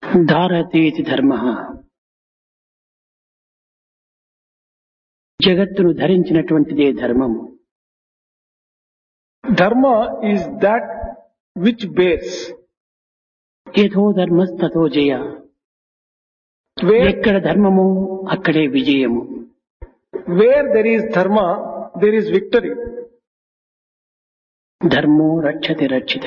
ధారతేతి ధర్మ జగత్తును ధరించినటువంటిదే ధర్మము Dharma is that which bears. యథో ధర్మస్తతో Jaya Where, ఎక్కడ ధర్మము అక్కడే విజయము where there is dharma, there is victory. ధర్మో రక్షతి రక్షిత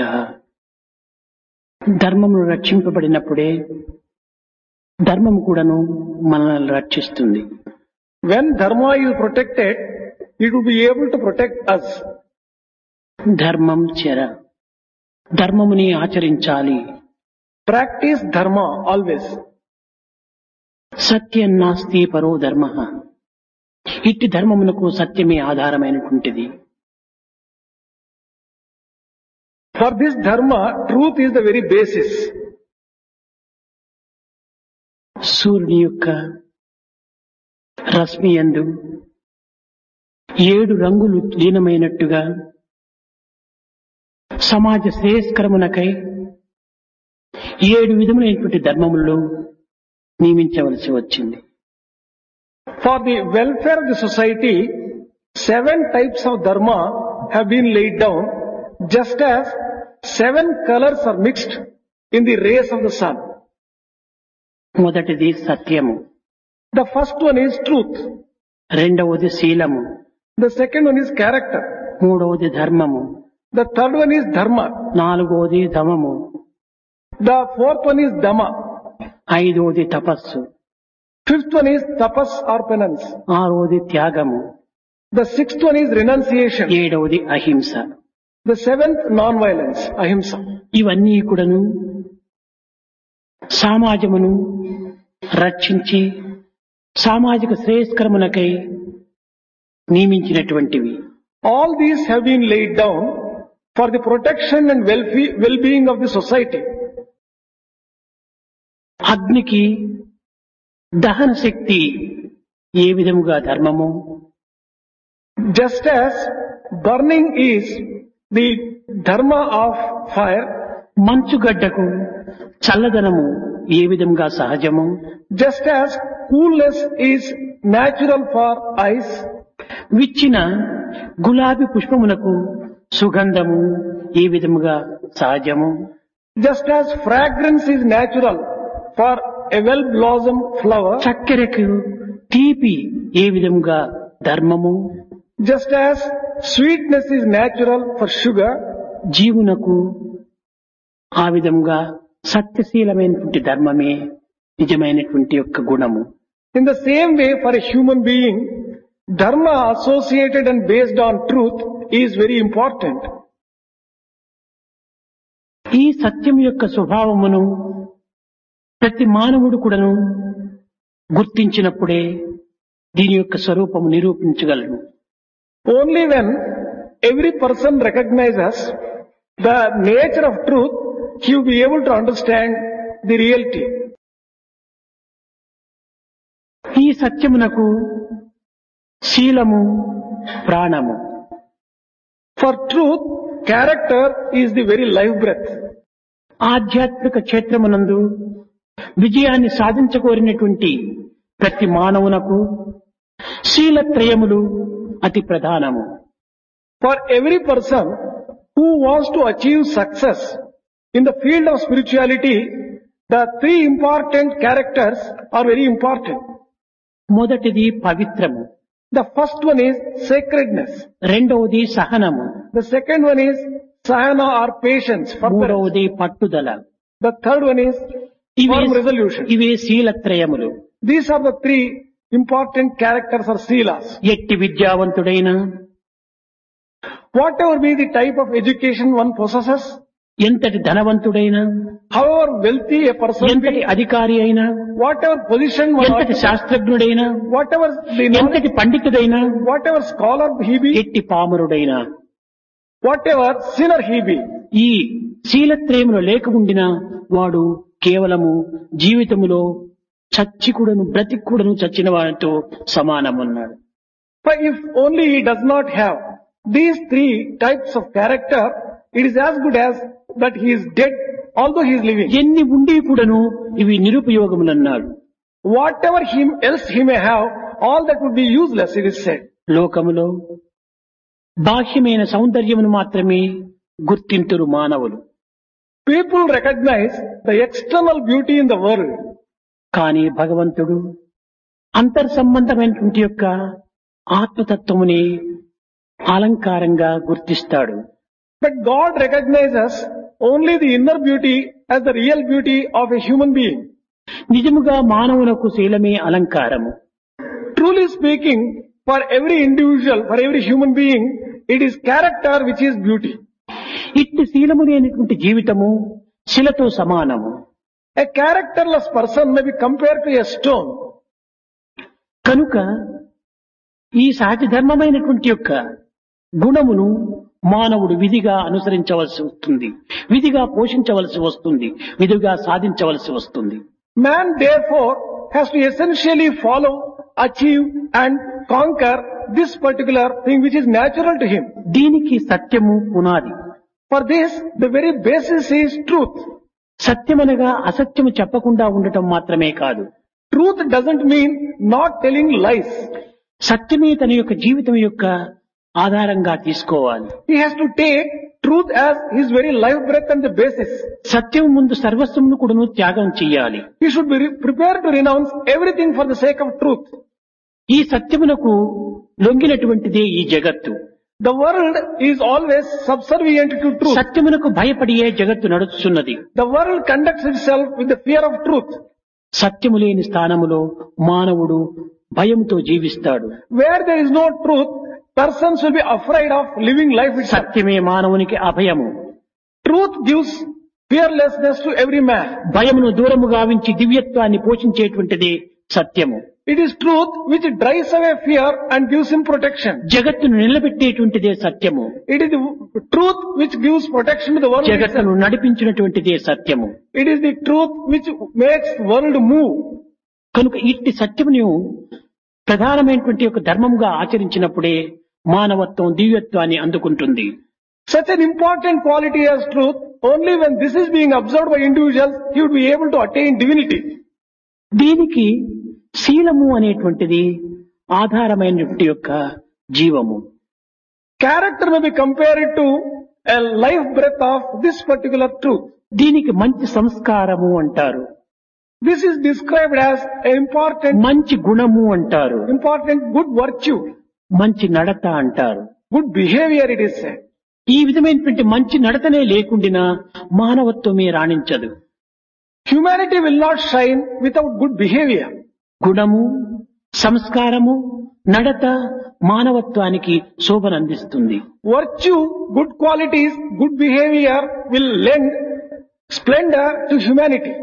ధర్మమును రక్షింపబడినప్పుడే ధర్మము కూడాను మనల్ని రక్షిస్తుంది When dharma is protected, it will be able to protect us. ధర్మం చెర ధర్మముని ఆచరించాలి Practice dharma always. సత్యం నాస్తి పరో ధర్మ ఇట్టి ధర్మమునకు సత్యమే ఆధారమైనటువంటిది For this dharma, truth is the very basis. సూర్యుని యొక్క రశ్మి యందు ఏడు రంగులు లీనమైనట్టుగా సమాజ శ్రేయస్కరమునకై ఏడు విధములైనటువంటి ధర్మములు నియమించవలసి వచ్చింది For the welfare of the society, seven types of dharma have been laid down, just as seven colors are mixed in the rays of the sun. మొదటిది సత్యము The first one is truth. రెండవది శీలము The second one is character. మూడవది ధర్మము The third one is dharma. నాలుగవది ధమము The fourth one is dhamma. ఐదవది తపస్సు Fifth one is tapas or penance. ఆరవది త్యాగము The sixth one is renunciation. ఏడవది అహింస The seventh, non-violence, ahimsa. ఇవన్నీ కూడాను సమాజమును రక్షించి సామాజిక శ్రేయస్కరమునకై నియమించినటువంటివి All these have been laid down for the protection and welfe- well-being of the society. అగ్నికి దహన శక్తి ఏ విధముగా ధర్మము Just as burning is the dharma of fire, మంచుగడ్డకు చల్లదనము ఏ విధంగా సహజము just as coolness is natural for ice, విచ్చిన గులాబీ పుష్పమునకు సుగంధము ఏ విధముగా సహజము just as fragrance is natural for a well-blossomed flower, చక్కెరకు తీపి ఏ విధముగా ధర్మము just as sweetness is natural for sugar, జీవునకు ఆ విధంగా సత్యశీలమైనటువంటి ధర్మమే నిజమైనటువంటి యొక్క గుణము In the same way, for a human being, dharma associated and based on truth is very important. ఈ సత్యం యొక్క స్వభావమును ప్రతి మానవుడు కూడాను గుర్తించినప్పుడే దీని యొక్క స్వరూపము నిరూపించగలడు Only when every person recognizes the nature of truth, he will be able to understand the reality. ఈ సత్యమునకు శీలము ప్రాణము For truth, character is the very life breath. ఆధ్యాత్మిక క్షేత్రమునందు విజయాన్ని సాధించకోరినటువంటి ప్రతి మానవునకు శీలత్రయములు అతి ప్రధానము For every person who wants to achieve success in the field of spirituality, the three important characters are very important. మొదటిది పవిత్రము The first one is sacredness. రెండవది సహనము The second one is sahana or patience. forbearance. మూడవది పట్టుదల The third one is ఇవే firm resolution. ఇవే శీలత్రయములు These are the three important characters or seelas. ఎట్టి విద్యావంతుడైన Whatever be the type of education one possesses, ఎంతటి ధనవంతుడైన however wealthy a person ఎంతటి be, అధికారి అయినా whatever position one ఎంతటి occupies, శాస్త్రజ్ఞుడైనా whatever the knowledge, ఎంతటి పండితుడైనా whatever scholar he be, ఎట్టి పామరుడైనా whatever sinner he be, ఈ శీలత్రయములు లేకముండిన వాడు కేవలము జీవితములో చచ్చికుడను బ్రతిక్కుడను చచ్చిన వాడితో సమానమన్నాడు but if only he does not have these three types of character, it is as good as that he is dead although he is living. ఎన్ని ఉండి కూడాను ఇవి నిరుపయోగములన్నాడు Whatever he, else he may have, all that would be useless, it is said. లోకములో బాహ్యమైన సౌందర్యమును మాత్రమే గుర్తింతురు మానవులు People recognize the external beauty in the world, కానీ భగవంతుడు అంతర్ సంబంధమైనటువంటి యొక్క ఆత్మతత్వముని అలంకారంగా గుర్తిస్తాడు but God recognizes only the inner beauty as the real beauty of a human being. నిజముగా మానవునకు శీలమే అలంకారము Truly speaking, for every individual, for every human being, it is character which is beauty. ఇట్టి శీలము లేనటువంటి జీవితము శిలతో సమానము A characterless person may be compared to a stone. కనుక ఈ సహజ ధర్మమైనటువంటి యొక్క గుణమును మానవుడు విధిగా అనుసరించవలసి వస్తుంది విధిగా పోషించవలసి వస్తుంది విధిగా సాధించవలసి వస్తుంది Man therefore has to essentially follow, achieve and conquer this particular thing which is natural to him. దీనికి సత్యము పునాది For this, the very basis is truth. సత్యమనగా అసత్యము చెప్పకుండా ఉండటం మాత్రమే కాదు Truth doesn't mean not telling lies. సత్యమే తన యొక్క జీవితం యొక్క ఆధారంగా తీసుకోవాలి He has to take truth as his very life breath and the basis. సత్యం ముందు సర్వస్వమును కూడాను త్యాగం చెయ్యాలి He should be re- prepared to renounce everything for the sake of truth. ఈ సత్యమునకు లొంగినటువంటిదే ఈ జగత్తు The world is always subservient to truth. సత్యమునకు భయపడియే జగత్తు నడుస్తున్నది The world conducts itself with the fear of truth. సత్యము లేని స్థానములో మానవుడు భయముతో జీవిస్తాడు Where there is no truth, persons will be afraid of living life itself. సత్యమే మానవునికి అభయము Truth gives fearlessness to every man. భయమును దూరము గావించి దివ్యత్వాన్ని పోషించేటువంటిది సత్యము It is truth which drives away fear and gives him protection. జగత్తును నిలబెట్టేటువంటిదే సత్యము It is the truth which gives protection to the world itself. జగత్తును నడిపించినటువంటిదే సత్యము It is the truth which makes world move. కనుక ఇట్టి సత్యమును ప్రధానమైనటువంటి ఒక ధర్మముగా ఆచరించినప్పుడే మానవత్వం దివ్యత్వాన్ని అందుకుంటుంది Such an important quality as truth, only when this is being observed by individuals, he would be able to attain divinity. దీనికి శీలము అనేటువంటిది ఆధారమైనటువంటి యొక్క జీవము Character may be compared to a life breath of this particular truth. దీనికి మంచి సంస్కారము అంటారు This is described as an important, మంచి గుణము అంటారు important good virtue, మంచి నడత అంటారు good behavior it is said. ఈ విధమైనటువంటి మంచి నడతనే లేకుండినా మానవత్వమే రాణించదు Humanity will not shine without good behavior. గుణము సంస్కారము నడత మానవత్వానికి శోభనందిస్తుంది Virtue, good qualities, good behavior will lend splendor to humanity.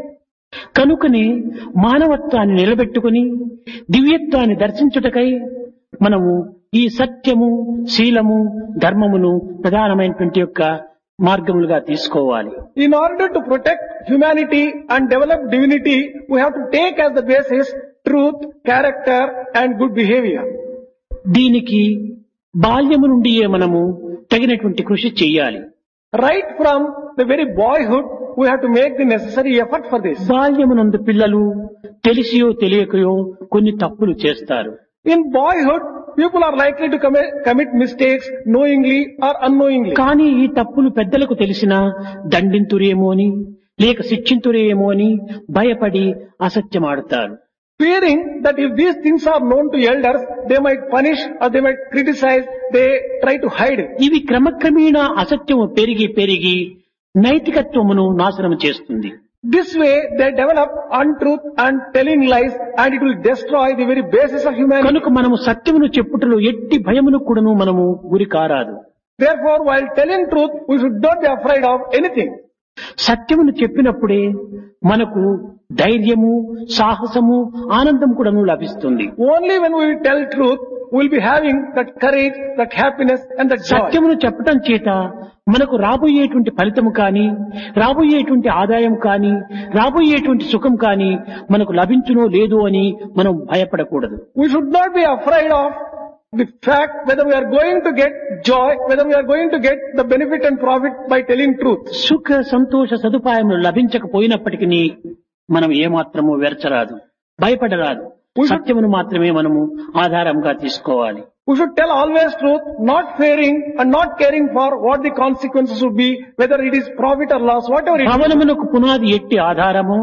కనుకనే మానవత్వాన్ని నిలబెట్టుకుని దివ్యత్వాన్ని దర్శించుటకై మనము ఈ సత్యము శీలము ధర్మమును ప్రధానమైనటువంటి యొక్క మార్గములుగా తీసుకోవాలి In order to protect humanity and develop divinity, we have to take as the basis truth, character and good behavior. దీనికి బాల్యము నుండియే మనము తగినటువంటి కృషి చేయాలి Right from the very boyhood, we have to make the necessary effort for this. బాల్యమునందు పిల్లలు తెలిసియో తెలియకయో కొన్ని తప్పులు చేస్తారు In boyhood, people are likely to commit, commit mistakes knowingly or unknowingly. కానీ ఈ తప్పులు పెద్దలకు తెలిసినా దండింతురేమో అని లేక శిక్షింతురేమో అని భయపడి అసత్యమాడుతారు Fearing that if these things are known to elders, they might punish or they might criticize, they try to hide it. ఇవి క్రమక్రమేణా అసత్యము పెరిగి పెరిగి నైతికత్వమును నాశనం చేస్తుంది This way, they develop untruth and telling lies and it will destroy the very basis of humanity. కనుక మనము సత్యమును చెప్పుటలో ఎట్టి భయమును కూడాను మనము గురి కారాదు Therefore, while telling truth, we should not be afraid of anything. సత్యమును చెప్పినప్పుడే మనకు ధైర్యము సాహసము ఆనందం కూడాను లభిస్తుంది Only when we tell truth, we'll be having that courage, that happiness and that joy. సత్యమును చెప్పటం చేత మనకు రాబోయేటువంటి ఫలితము కానీ రాబోయేటువంటి ఆదాయం కానీ రాబోయేటువంటి సుఖం కానీ మనకు లభించునో లేదో అని మనం భయపడకూడదు We should not be afraid of the fact whether we are going to get joy, whether we are going to get the benefit and profit by telling truth. సుఖ సంతోష సదుపాయములు లభించకపోయినప్పటికీ మనం ఏమాత్రము వెరచరాదు భయపడరాదు సత్యమును మాత్రమే మనము ఆధారంగా తీసుకోవాలి We should tell always truth, not fearing and not caring for what the consequences would be, whether it is profit or loss, whatever it is. భవనమునకు పునాది ఎట్టి ఆధారము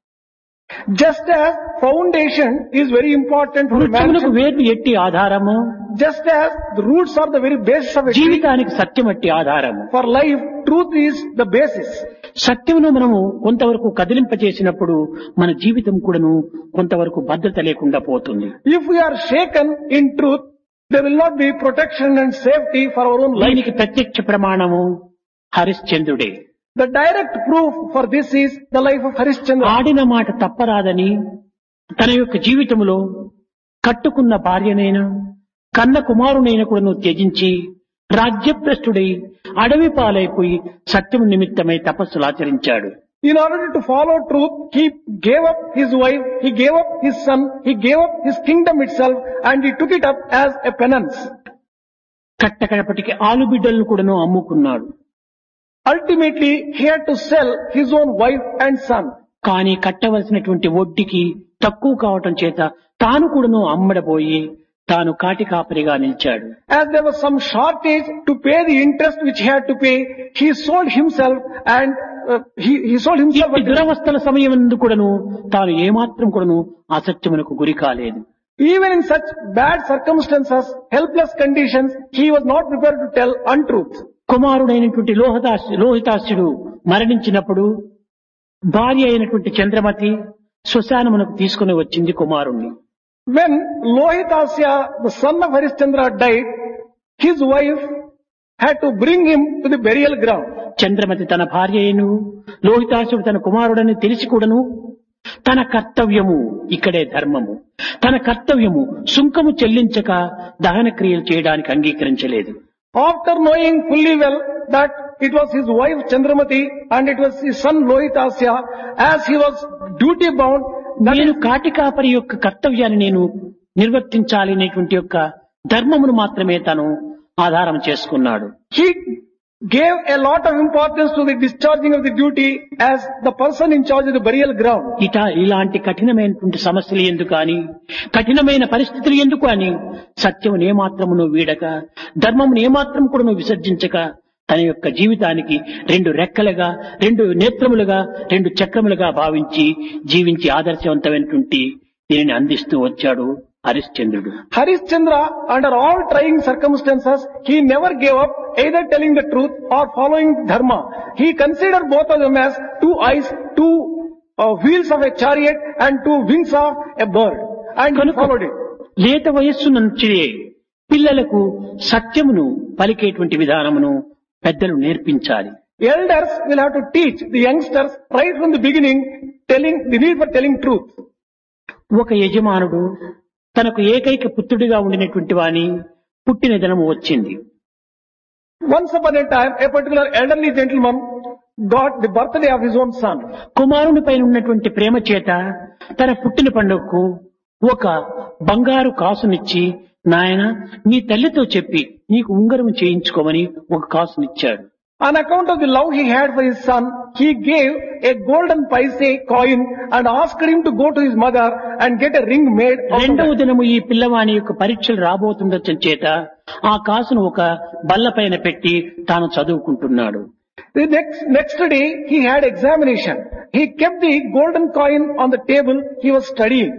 Just as foundation is very important for a వృక్షమునకు mansion, వేర్లు ఎట్టి ఆధారము just as the roots are the very basis of a tree, జీవితానికి సత్యం ఎట్టి ఆధారము for life, truth is the basis. సత్యమును మనము కొంతవరకు కదిలింపచేసినప్పుడు మన జీవితం కూడాను కొంతవరకు భద్రత లేకుండా పోతుంది If we are shaken in truth, there will not be protection and safety for our own life. దీనికి ప్రత్యక్ష ప్రమాణము హరిశ్చంద్రుడే The direct proof for this is the life of Harishchandra. ఆడిన మాట తప్పరాదని తన యొక్క జీవితంలో కట్టుకున్న భార్యనైనా కన్న కుమారునైన కూడాను త్యజించి రాజ్యభ్రష్టుడై అడవి పాలైపోయి సత్యము నిమిత్తమై తపస్సులు ఆచరించాడు In order to follow truth, he gave up his wife, he gave up his son, he gave up his kingdom itself, and he took it up as a penance. కట్టకడపటికి ఆలుబిడ్డలను కూడాను అమ్ముకున్నాడు Ultimately, he had to sell his own wife and son. కానీ కట్టవలసినటువంటి వడ్డీకి తక్కువ కావటం చేత తాను కూడాను అమ్మడబోయి తాను కాటి కాపరిగా నిలిచాడు As there was some shortage to pay the interest which he had to pay, he sold himself and uh, he, he sold himself ఇట్టి at దురవస్థల సమయం కూడాను తాను ఏమాత్రం కూడాను అసత్యమునకు గురి కాలేదు Even in such bad circumstances, helpless conditions, he was not prepared to tell untruth. కుమారుడైనటువంటి లోహదాస్ లోహితాస్యుడు మరణించినప్పుడు భార్య అయినటువంటి చంద్రమతి శ్మశానమునకు తీసుకుని వచ్చింది కుమారుణ్ణి When Lohitasya, the son of Harishchandra died, his wife had to bring him to the burial ground. Chandramati తన భార్య అయిను లోహితాసుడు తన కుమారుడని తెలిసి కూడాను తన కర్తవ్యము ఇక్కడే ధర్మము తన కర్తవ్యము సుంకము చెల్లించక దహన క్రియలు చేయడానికి అంగీకరించలేదు After knowing fully well that it was his wife Chandramati and it was his son Lohitasya, as he was duty bound, that నేను is, కాటి కాపరి యొక్క కర్తవ్యాన్ని నేను నిర్వర్తించాలి అనేటువంటి యొక్క ధర్మమును మాత్రమే తను ఆధారం చేసుకున్నాడు he gave a lot of importance to the discharging of the duty as the person in charge of the burial ground. ఇట ఇలాంటి కఠినమైనటువంటి సమస్యలు ఎందుకు అని కఠినమైన పరిస్థితులు ఎందుకు అని సత్యమును ఏమాత్రమును వీడక ధర్మమును ఏమాత్రం కూడా విసర్జించక తన యొక్క జీవితానికి రెండు రెక్కలుగా రెండు నేత్రములుగా రెండు చక్రములుగా భావించి జీవించి ఆదర్శవంతమైనటువంటి దీనిని అందిస్తూ వచ్చాడు హరిశ్చంద్రుడు Harishchandra, under all trying circumstances, he never gave up either telling the truth or following dharma. He considered both of them as two eyes, two uh, wheels of a chariot and two wings of a bird. And he కనుక followed it. లేత వయస్సు నుంచి పిల్లలకు సత్యమును పలికేటువంటి విధానమును పెద్దలు నేర్పించాలి Elders will have to teach the youngsters right from the beginning telling the need for telling truth. ఒక యజమానుడు తనకు ఏకైక పుత్రుడిగా ఉండినటువంటి వాని పుట్టిన దినము వచ్చింది Once upon a time, a particular elderly gentleman got the birthday of his own son. కుమారుని పైన ఉన్నటువంటి ప్రేమ చేత తన పుట్టిన పండుగకు ఒక బంగారు కాసునిచ్చి నాయన నీ తల్లితో చెప్పి నీకు ఉంగరం చేయించుకోమని ఒక కాసునిచ్చాడు On account of the love he had for his son, he gave a golden paise coin and asked him to go to his mother and get a ring made out of రెండవ that. దినము ఈ పిల్లవాని యొక్క పరీక్షలు రాబోతుండొచ్చు చేత ఆ కాసును ఒక బల్ల పైన పెట్టి తాను చదువుకుంటున్నాడు The next, next day, he had examination. He kept the golden coin on the table. He was studying.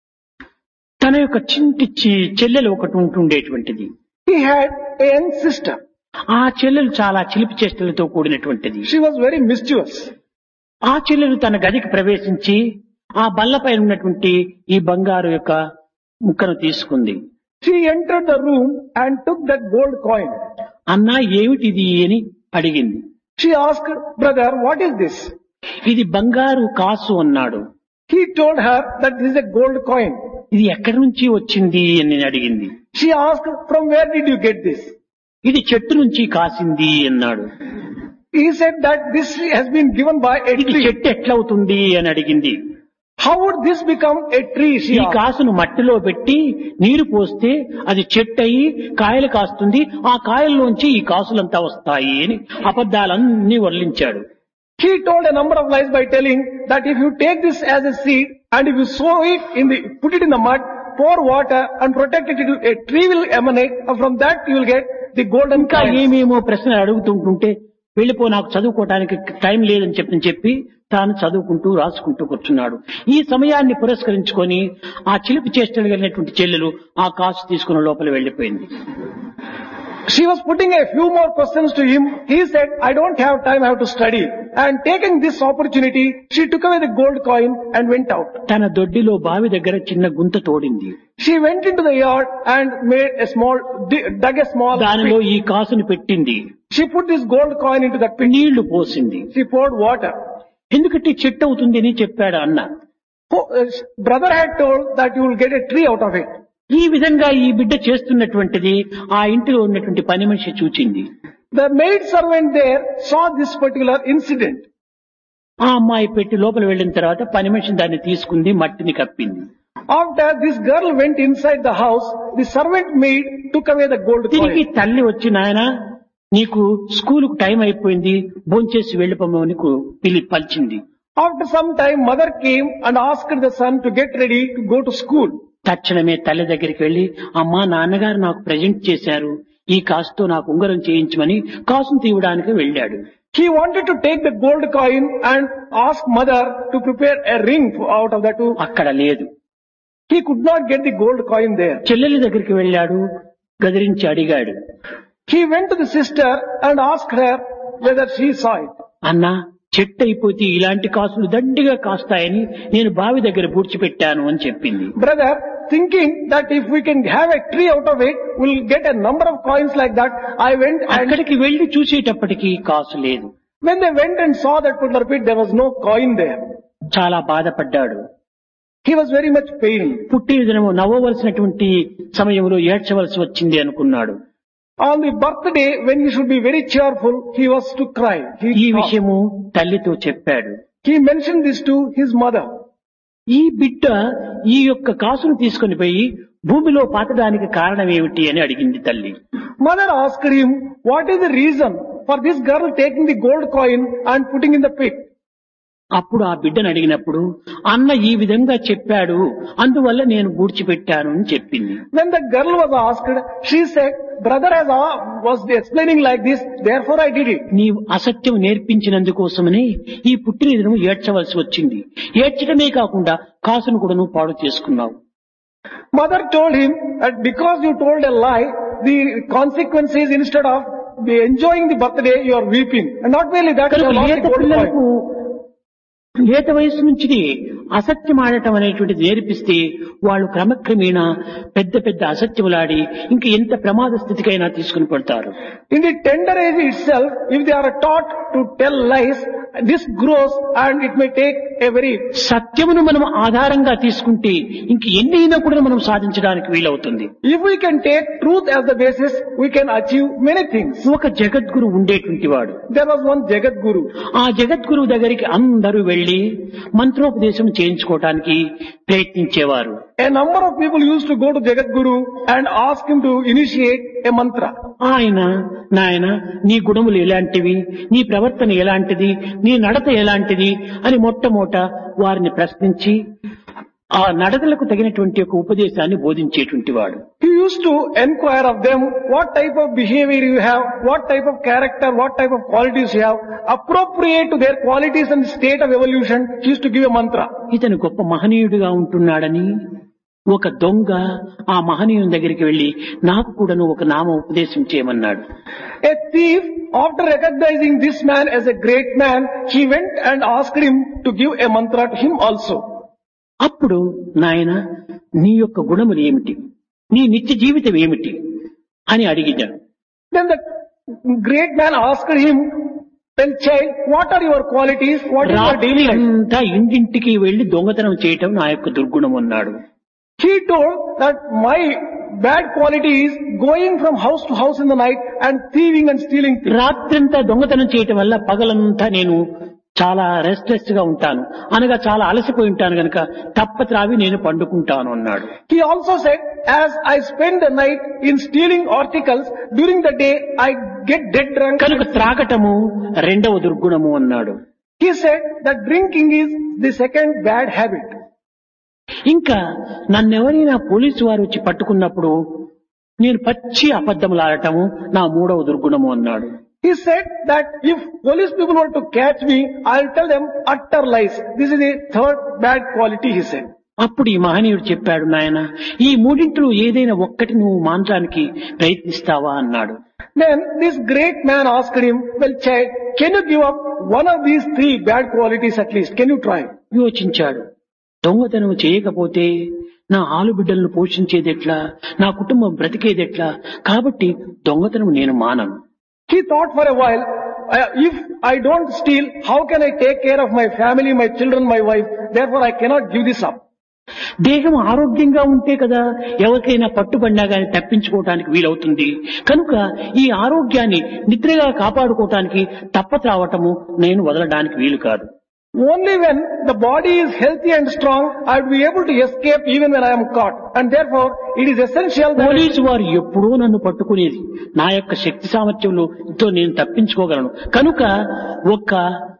తన యొక్క చింటి చి- చెల్లెలు ఒకటి ఉంటుండేటువంటిది He had a young sister. ఆ చెల్లెలు చాలా చిలిపి చేష్టలతో కూడినటువంటిది She was very mischievous. ఆ చెల్లెలు తన గదికి ప్రవేశించి ఆ బల్లపై ఉన్నటువంటి ఈ బంగారు యొక్క ముక్కను తీసుకుంది She entered the room and took that gold coin. అన్నా ఏమిటిది అని అడిగింది She asked, brother, what is this? ఇది బంగారు కాసు అన్నాడు He told her that this is a gold coin. ఇది ఎక్కడి నుంచి వచ్చింది అని నేను అడిగింది She asked, from where did you get this? ఇది చెట్టు నుంచి కాసింది అన్నాడు He said that this has been given by a ఇది tree. చెట్టు ఎట్లవుతుంది అని అడిగింది How would this become a tree? She ఈ asked. కాసును మట్టిలో పెట్టి నీరు పోస్తే అది చెట్టు అయి కాయలు కాస్తుంది ఆ కాయల్లోంచి ఈ కాసులంతా వస్తాయి అని అబద్ధాలన్నీ వర్లించాడు He told a number of lies by telling that if you take this as a seed and if you sow it in the, put it in the mud, pour water and protect it, it will- a tree will emanate and from that you will get the golden ఇంకా coins. ఏమేమో ప్రశ్నలు అడుగుతుంటుంటే వెళ్ళిపో నాకు చదువుకోవడానికి time లేదని చెప్పి చెప్పి తాను చదువుకుంటూ రాసుకుంటూ కూర్చున్నాడు ఈ సమయాన్ని పురస్కరించుకొని ఆ చిలిపి చేష్టలు కలిగినటువంటి చెల్లెలు ఆ కాసు తీసుకున్న లోపల వెళ్ళిపోయింది She was putting a few more questions to him. He said, I don't have time, I have to study. And taking this opportunity, she took away the gold coin and went out. తన దొడ్డిలో బావి దగ్గర చిన్న గుంత తోడింది She went into the yard and made a small, di- dug a small దానిలో pit. ఈ కాసుని పెట్టింది She put this gold coin into that pit. నీళ్లు పోసింది She poured water. ఎందుకంటే చెట్టు అవుతుంది అని చెప్పాడు అన్న Oh, uh, Brother had told that you will get a tree out of it. ఈ విధంగా ఈ బిడ్డ చేస్తున్నటువంటిది ఆ ఇంటిలో ఉన్నటువంటి పని మనిషి చూచింది The maid servant there saw this particular incident. ఆ అమ్మాయి పెట్టి లోపల వెళ్ళిన తర్వాత పని మనిషి దాన్ని తీసుకుంది మట్టిని కప్పింది After this girl went inside the house, the servant maid took away the gold తిరిగి coin. తల్లి వచ్చి నాయన నీకు స్కూలుకు టైం అయిపోయింది భోంచేసి వెళ్ళిపోమని కు- పిలి పలిచింది After some time, mother came and asked the son to get ready to go to school. తక్షణమే తల్లి దగ్గరికి వెళ్లి అమ్మా నాన్నగారు నాకు ప్రజెంట్ చేశారు ఈ కాసుతో నాకు ఉంగరం చేయించమని కాసును తీయడానికి వెళ్ళాడు He wanted to take the gold coin and ask mother to prepare a ring out of that. too. అక్కడ లేదు He could not get the gold coin there. చెల్లెలి దగ్గరికి వెళ్ళాడు గదిరించి అడిగాడు He went to the sister and asked her whether she saw it. అన్నా చెట్టు అయిపోతే ఇలాంటి కాసులు దండిగా కాస్తాయని నేను బావి దగ్గర పూడ్చిపెట్టాను అని చెప్పింది Brother, thinking that if we can have a tree out of it, we'll get a number of coins like that. I went and అక్కడికి వెళ్లి చూసేటప్పటికి కాసు లేదు when they went and saw that particular pit, there was no coin there. చాలా బాధపడ్డాడు He was very much pained. పుట్టిన దినము నవ్వవలసినటువంటి సమయంలో ఏడ్చవలసి వచ్చింది అనుకున్నాడు On the birthday, when he should be very cheerful, he was to cry. ఈ He, విషయము తల్లితో చెప్పాడు he mentioned this to his mother. ఈ బిడ్డ ఈ యొక్క కాసును తీసుకొని పోయి భూమిలో పాతడానికి కారణం ఏమిటి అని అడిగింది తల్లి Mother asked him, what is the reason for this girl taking the gold coin and putting in the pit? అప్పుడు ఆ బిడ్డను అడిగినప్పుడు అన్న ఈ విధంగా చెప్పాడు అందువల్ల నేను పూడ్చిపెట్టాను అని చెప్పింది When the girl was asked, she said, brother has, a- was explaining like this, therefore I did it. నీవు అసత్యం నేర్పించినందుకోసమని ఈ పుట్టిన దినం ఏడ్చవలసి వచ్చింది ఏడ్చడమే కాకుండా కాసును కూడా నువ్వు పాడు చేసుకున్నావు Mother told him that because you told a lie, the consequence is instead of the enjoying the birthday, you are weeping. And not merely that, you కనుక have lost లేత the gold పిల్లలకు coin. లేత వయసు నుంచి అసత్యం ఆడటం అనేటువంటిది నేర్పిస్తే వాళ్ళు క్రమక్రమేణా పెద్ద పెద్ద అసత్యములాడి ఇంక ఎంత ప్రమాద స్థితికైనా తీసుకుని పడతారు In the tender age itself, if they are taught to tell lies, this grows and it may take a very సత్యమును మనం ఆధారంగా తీసుకుంటే ఇంక ఎన్నైనా కూడా మనం సాధించడానికి వీలవుతుంది If we can take truth as the basis, we can achieve many things. ఒక జగద్గురు ఉండేటువంటి వాడు There was one Jagat Guru. ఆ జగద్గురువు దగ్గరికి అందరూ వెళ్లి మంత్రోపదేశం చేయించుకోవటానికి ప్రయత్నించేవారు A number of people used to go to Jagat Guru and ask him to initiate a mantra. ఆయన నాయన నీ గుణములు ఎలాంటివి నీ ప్రవర్తన ఎలాంటిది నీ నడత ఎలాంటిది అని మొట్టమొదట వారిని ప్రశ్నించి ఆ నడతలకు తగినటువంటి ఒక ఉపదేశాన్ని బోధించేటువంటి వాడు He used to inquire of them what type of behavior you have, what type of character, what type of qualities you have, appropriate to their qualities and state of evolution. He used to give a mantra. ఇతను గొప్ప మహనీయుడిగా ఉంటున్నాడని ఒక దొంగ ఆ మహనీయుని దగ్గరికి వెళ్లి నాకు కూడాను ఒక నామ ఉపదేశం చేయమన్నాడు A thief, after recognizing this man as a great man, he went and asked him to give a mantra to him also. అప్పుడు నాయన నీ యొక్క గుణములు ఏమిటి నీ నిత్య జీవితం ఏమిటి అని అడిగినాడు Then the great man asked him, Then child, what are your qualities? What is your రాత్రి daily life? అంతా ఇంటింటికి వెళ్లి దొంగతనం చేయటం నా యొక్క దుర్గుణం అన్నాడు He told that my bad quality is going from house to house in the night and thieving and stealing things. రాత్రంతా దొంగతనం చేయటం వల్ల పగలంతా నేను చాలా రెస్ట్లెస్ గా ఉంటాను అనగా చాలా అలసిపోయి ఉంటాను గనక తప్పత్రావి నేను పండుకుంటాను అన్నాడు He also said, as I spend the night in stealing articles, during the day I get dead drunk. కనుక త్రాగటము రెండవ దుర్గుణము అన్నాడు He said that drinking is the second bad habit. ఇంకా నన్నెవరైనా పోలీసు వారు వచ్చి పట్టుకున్నప్పుడు నేను పచ్చి అబద్ధములాడటము నా మూడవ దుర్గుణము అన్నాడు He said that if police people were to catch me, I'll tell them utter lies. This is the third bad quality, he said. అప్పుడు ఈ మహనీయుడు చెప్పాడు నాయన ఈ మూడింటిలో ఏదైనా ఒక్కటి నువ్వు మాంచానికి ప్రయత్నిస్తావా అన్నాడు Then this great man asked him, well child, can you give up one of these three bad qualities at least? Can you try? యోచించాడు దొంగతనం చేయకపోతే నా ఆలుబిడ్డలను పోషించేదెట్లా నా కుటుంబం బ్రతికేదెట్లా కాబట్టి దొంగతనం నేను మానను He thought for a while, "Uh, if I don't steal, how can I take care of my family, my children, my wife? Therefore I cannot give this up. దేహం ఆరోగ్యంగా ఉంటే కదా ఎవరికైనా పట్టుబడినా గాని తప్పించుకోవటానికి వీలవుతుంది కనుక ఈ ఆరోగ్యాన్ని నిద్రగా కాపాడుకోవటానికి తప్పత్రావటము నేను వదలడానికి వీలు కాదు Only when the body is healthy and strong, I will be able to escape even when I am caught. And therefore, it is essential that police వారు ఎప్పుడూ నన్ను పట్టుకునేది నా యొక్క శక్తి సామర్థ్యంలో నేను తప్పించుకోగలను కనుక ఒక్క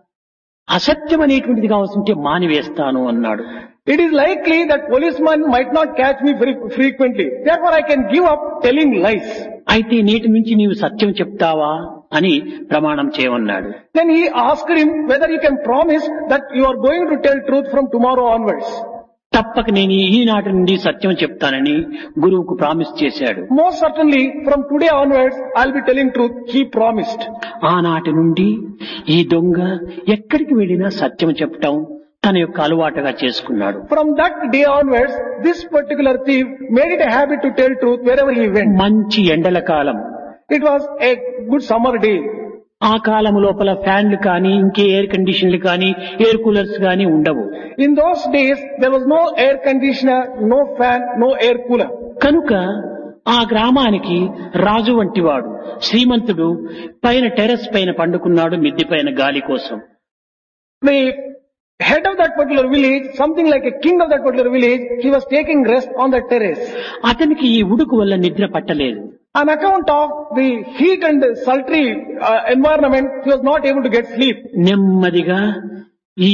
అసత్యం అనేటువంటిది కావాల్సింటే మానివేస్తాను అన్నాడు it is likely that policemen might not catch me very frequently. Therefore, I can give up telling lies. అయితే నేటి నుంచి నీవు సత్యం చెప్తావా అని ప్రమాణం చేయమన్నాడు Then he asked him whether he can promise that you are going to tell truth from tomorrow onwards. తప్పక నేను ఈనాటి నుండి సత్యం చెప్తానని గురువుకు ప్రామిస్ చేశాడు Most certainly, from today onwards, I'll be telling truth. He promised. ఆనాటి నుండి ఈ దొంగ ఎక్కడికి వెళ్ళినా సత్యం చెప్పటం తన యొక్క అలవాటుగా చేసుకున్నాడు From that day onwards, this particular thief made it a habit to tell truth wherever he went. మంచి ఎండల కాలం It was a good summer day. ఆ కాలం లోపల ఫ్యాన్లు కానీ ఇంకే ఎయిర్ కండిషన్లు కానీ ఎయిర్ కూలర్స్ కానీ ఉండవు In those days, there was no air conditioner, no fan, no air cooler. కనుక ఆ గ్రామానికి రాజు వంటివాడు శ్రీమంతుడు పైన టెర్రస్ పైన పండుకున్నాడు మిద్ది పైన గాలి కోసం The head of that particular village, something like a king of that particular village, he was taking rest on the terrace. అతనికి ఈ ఉడుకు వల్ల నిద్ర పట్టలేదు On account of the heat and sultry uh, environment, he was not able to get sleep. నెమ్మదిగా ఈ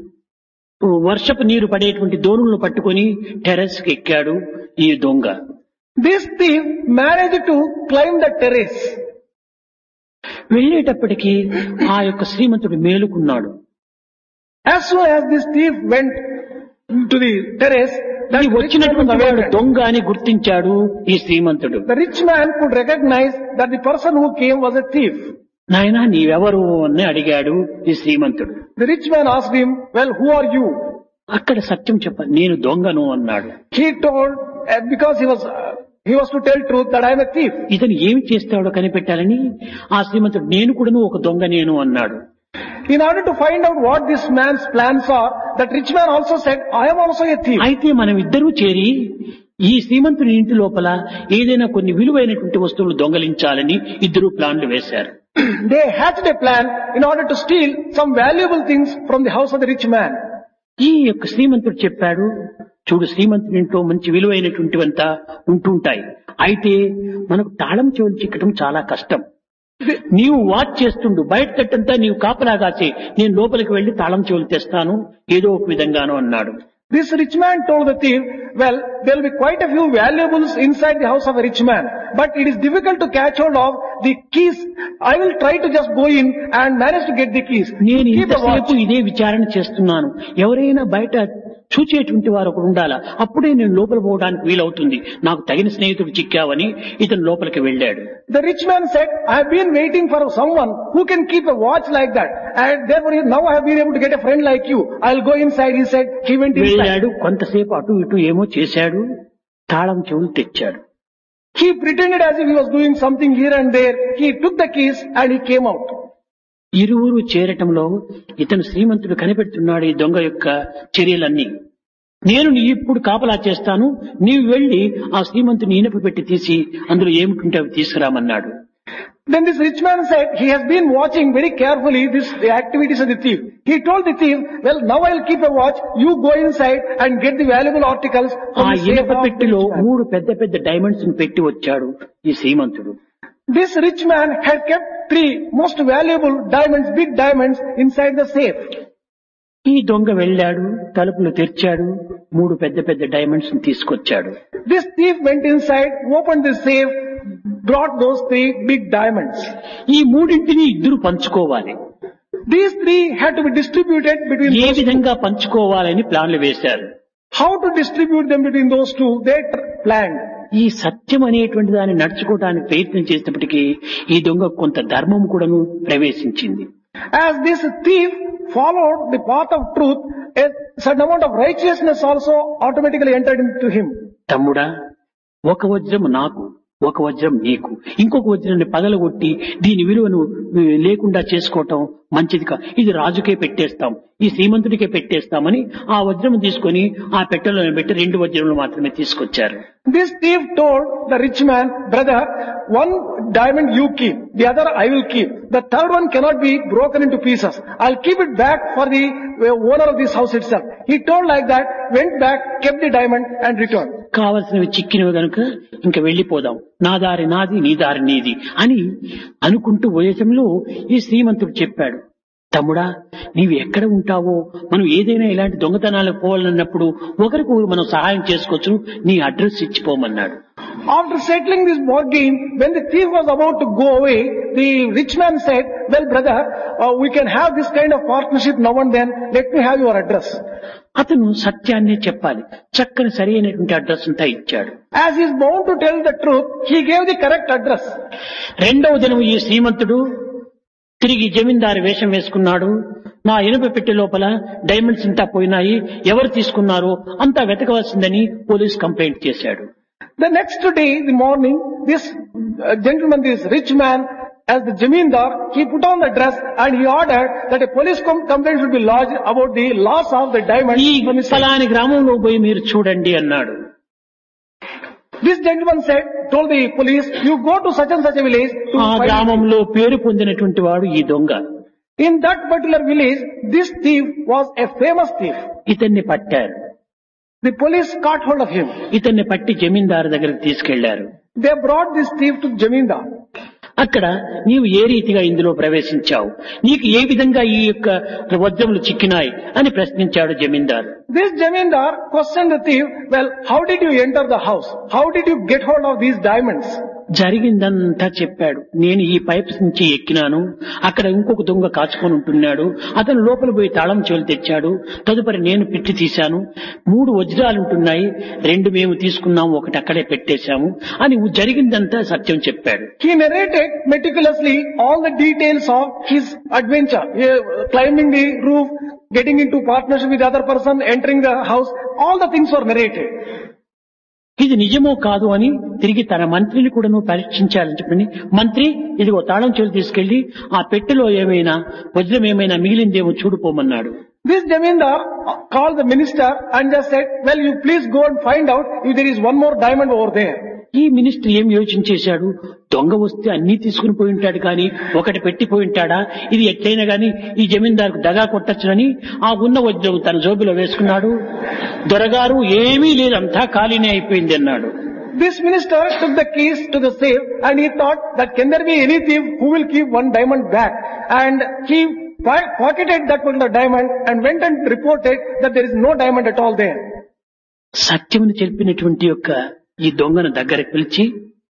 వర్షపు నీరు పడేటువంటి దోణులను పట్టుకొని టెర్రస్ కి ఎక్కాడు ఈ దొంగ This thief managed to climb the terrace. వెళ్ళేటప్పటికి ఆ యొక్క శ్రీమంతుడు మేలుకున్నాడు As soon as this thief went to the terrace, that ఈ rich man was వచ్చినటువంటి వాడు awakened. దొంగ అని గుర్తించాడు ఈ శ్రీమంతుడు The rich man could recognize that the person who came was a thief. నాయనా నీవెవరు అని అడిగాడు ఈ శ్రీమంతుడు The rich man asked him, well, who are you? అక్కడ సత్యం చెప్ప నేను దొంగను అన్నాడు He told, uh, because he was, uh, he was to tell truth that I am a thief. ఇతను ఏమి చేస్తాడో కనిపెట్టాలని ఆ శ్రీమంతుడు నేను కూడాను ఒక దొంగ నేను అన్నాడు In order to find out what this man's plans are, that rich man also said, I am also a thief. అయితే మనం ఇద్దరూ చేరి ఈ శ్రీమంతుని ఇంటి లోపల ఏదైనా కొన్ని విలువైనటువంటి వస్తువులు దొంగలించాలని ఇద్దరు ప్లాన్లు వేశారు they hatched a plan in order to steal some valuable things from the house of the rich man. ఈ యొక్క శ్రీమంతుడు చెప్పాడు చూడు శ్రీమంతుని ఇంట్లో మంచి విలువైనటువంటివంతా ఉంటుంటాయి అయితే మనకు తాళం చెవులు చిక్కటం చాలా కష్టం నీవు వాచ్ చేస్తుండు బయట తట్టంతా నీవు కాపలా కాసి నేను లోపలికి వెళ్లి తాళం చెవులు తెస్తాను ఏదో ఒక విధంగాను అన్నాడు This rich man told the thief, well, there will be quite a few valuables inside the house of a rich man, but it is difficult to catch hold of the keys. I will try to just go in and manage to get the keys. నేను Keep a watch. ఇంతసేపు ఇదే విచారణ చేస్తున్నాను ఎవరైనా బయట చూచేటువంటి వారు ఒకడు ఉండాలా అప్పుడే నేను లోపల పోవడానికి వీలవుతుంది నాకు తగిన స్నేహితుడు చిక్కావని ఇతను లోపలికి వెళ్ళాడు The rich man said, I have been waiting for someone who can keep a watch like that. And therefore now I have been able to get a friend like you. I'll go inside, he said. He went inside. వెళ్ళాడు కొంతసేపు అటు ఇటు ఏమో చేశాడు తాళం చెవులు తెచ్చాడు He pretended as if he was doing something here and there. He took the keys and he came out. ఇరువురు చేరటంలో ఇతను శ్రీమంతుడు కనిపెడుతున్నాడు ఈ దొంగ యొక్క చర్యలన్నీ నేను నీ ఇప్పుడు కాపలా చేస్తాను నీవు వెళ్లి ఆ శ్రీమంతుని ఇనప పెట్టి తీసి అందులో ఏమిటుంటే అవి తీసుకురామన్నాడు Then this rich man said he has been watching very carefully this the activities of the thief. He told the thief, well now I'll keep a watch, you go inside and get the valuable articles ఆ from the safe ఇనప of the పెట్టెలో rich man. మూడు పెద్ద పెద్ద diamonds పెట్టి వచ్చాడు ఈ శ్రీమంతుడు This rich man had kept three most valuable diamonds, big diamonds inside the safe. ఈ దొంగ వెళ్ళాడు తలుపులు తెరిచాడు మూడు పెద్ద పెద్ద డైమండ్స్ తీసుకొచ్చాడు This thief went inside, opened the safe, brought those three big diamonds. ఈ మూడింటిని ఇద్దరు పంచుకోవాలి These three had to be distributed between A those two. విధంగా పంచుకోవాలని ప్లాన్లు వేశారు How to distribute them between those two, they tr- planned. ఈ సత్యం అనేటువంటి దాన్ని నడుచుకోవడానికి ప్రయత్నం చేసినప్పటికీ ఈ దొంగ కొంత ధర్మం కూడాను ప్రవేశించింది As this thief followed the path of truth, a certain amount of righteousness also automatically entered into him. తమ్ముడా ఒక వజ్రం నాకు ఒక వజ్రం నీకు ఇంకొక వజ్రాన్ని పగలగొట్టి దీని విలువను ఉ, లేకుండా చేసుకోవటం మంచిది కా ఇది రాజుకే పెట్టేస్తాం ఈ శ్రీమంతుడికే పెట్టేస్తామని ఆ వజ్రం తీసుకొని ఆ పెట్టెలో పెట్టి రెండు వజ్రములు మాత్రమే తీసుకొచ్చారు This thief told the rich man, brother, one diamond you keep, the other I will keep. The third one cannot be broken into pieces. I'll keep it back for the uh, owner of this house itself. He told like that, went back, kept the diamond and returned. కావలసినవి చిక్కినవి గనుక ఇంక వెళ్లిపోదాం నా దారి నాది నీ దారి నీది అని అనుకుంటూ వయసంలో ఈ శ్రీమంతుడు చెప్పాడు తమ్ముడా నీవు ఎక్కడ ఉంటావో మనం ఏదైనా ఇలాంటి దొంగతనాలకు పోవాలన్నప్పుడు ఒకరికి మనం సహాయం చేసుకోవచ్చు నీ అడ్రస్ ఇచ్చిపోమన్నాడు After settling this bargain, when the thief was about to go away, the rich man said, well brother, uh, we can have this kind of partnership now and then. Let me have your address. అతను సత్యాన్నే చెప్పాలి చక్కని సరైనటువంటి address అంతా ఇచ్చాడు As he is bound to tell the truth, he gave the correct address. రెండవ దినం ఈ శ్రీమంతుడు తిరిగి జమీందారు వేషం వేసుకున్నాడు నా ఇనుప పెట్టె లోపల డైమండ్స్ ఇంతా పోయినాయి ఎవరు తీసుకున్నారో అంతా వెతకవలసిందని పోలీస్ కంప్లైంట్ చేశాడు The next day, the morning, this uh, gentleman, this rich man, as the Jamindar, he put on the dress and he ordered that a police com- complaint should be lodged about the loss of the diamond. ఈ from his- ఫలాని గ్రామంలో పోయి మీరు చూడండి అన్నాడు This gentleman said, told the police, you go to such and such a village to ఆ find గ్రామంలో పేరు పొందినటువంటి వాడు ఈ దొంగ In that particular village, this thief was a famous thief. ఇతన్ని పట్టారు The police caught hold of him. ఇతన్ని పట్టి జమీందారు దగ్గరికి తీసుకెళ్లారు They brought this thief to Jamindar. అక్కడ నీవు ఏ రీతిగా ఇందులో ప్రవేశించావు నీకు ఏ విధంగా ఈ యొక్క వజ్రములు చిక్కినాయి అని ప్రశ్నించాడు జమీందారు This Jamindar questioned the thief, well, how did you enter the house? How did you get hold of these diamonds? జరిగిందంతా చెప్పాడు నేను ఈ పైప్స్ నుంచి ఎక్కినాను అక్కడ ఇంకొక దొంగ కాచుకొని ఉంటున్నాడు అతను లోపల పోయి తాళం చెవులు తెచ్చాడు తదుపరి నేను పిట్టి తీశాను మూడు వజ్రాలు ఉంటున్నాయి రెండు మేము తీసుకున్నాము ఒకటి అక్కడే పెట్టేశాము అని జరిగిందంతా సత్యం చెప్పాడు He narrated meticulously all the details of his adventure, uh, climbing the roof, getting into partnership with the other person, entering the house, all the things were narrated. ఇది నిజమో కాదు అని తిరిగి తన మంత్రిని కూడాను పరీక్షించాలని చెప్పని మంత్రి ఇదిగో తాళం చెవులు తీసుకెళ్లి ఆ పెట్టెలో ఏమైనా వజ్రం ఏమైనా మిగిలిందేమో చూడుకోమన్నాడు This Jamindar uh, called the minister and just said, well, you please go and find out if there is one more diamond over there. ఈ మినిస్టర్ ఏం యోచించేశాడు దొంగ వస్తే అన్ని తీసుకుని పోయి ఉంటాడు కానీ ఒకటి పెట్టిపోయి ఉంటాడా ఇది ఎట్లయినా గాని ఈ జమీందారుకు దగా కొట్టచ్చునని ఆ ఉన్న వజ్రం తన జోబులో వేసుకున్నాడు దొరగారు ఏమీ లేదు అంతా ఖాళీనే అయిపోయింది అన్నాడు This minister took the keys to the safe and he thought that can there be any thief who will keep one diamond back? And he po- pocketed that particular diamond and went and reported that there is no diamond at all there. సత్యమును చెప్పినటువంటి యొక్క ఈ దొంగను దగ్గరకు పిలిచి